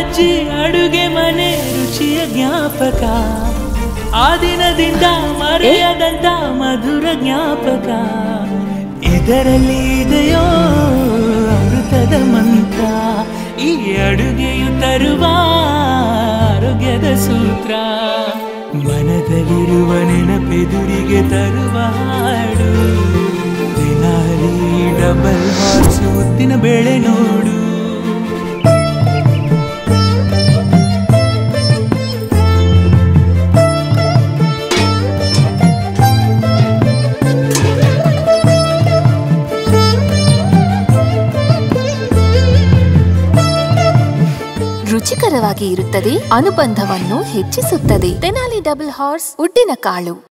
ಅಜ್ಜಿ ಅಡುಗೆ ಮನೆ ರುಚಿಯ ಜ್ಞಾಪಕ ಆ ದಿನದಿಂದ ಮರೆಯದಂತ ಮಧುರ ಜ್ಞಾಪಕ ಇದರಲ್ಲಿ ಇದೆಯೋ ಅಮೃತದ ಮಂತ್ರ ಈ ಅಡುಗೆಯು ತರುವ ಆರೋಗ್ಯದ ಸೂತ್ರ ಮನದಲ್ಲಿರುವ ನೆನಪೆದುರಿಗೆ ತರುವ ಹಾಡು ದಿನಾಲಿ ಡಬಲ್ ಹಾರ್ಸ್ ಉದ್ದಿನ ಬೇಳೆ ನೋಡು ರುಚಿಕರವಾಗಿ ಇರುತ್ತದೆ ಅನುಬಂಧವನ್ನು ಹೆಚ್ಚಿಸುತ್ತದೆ ತೆನಾಲಿ ಡಬಲ್ ಹಾರ್ಸ್ ಉಡ್ಡಿನ ಕಾಳು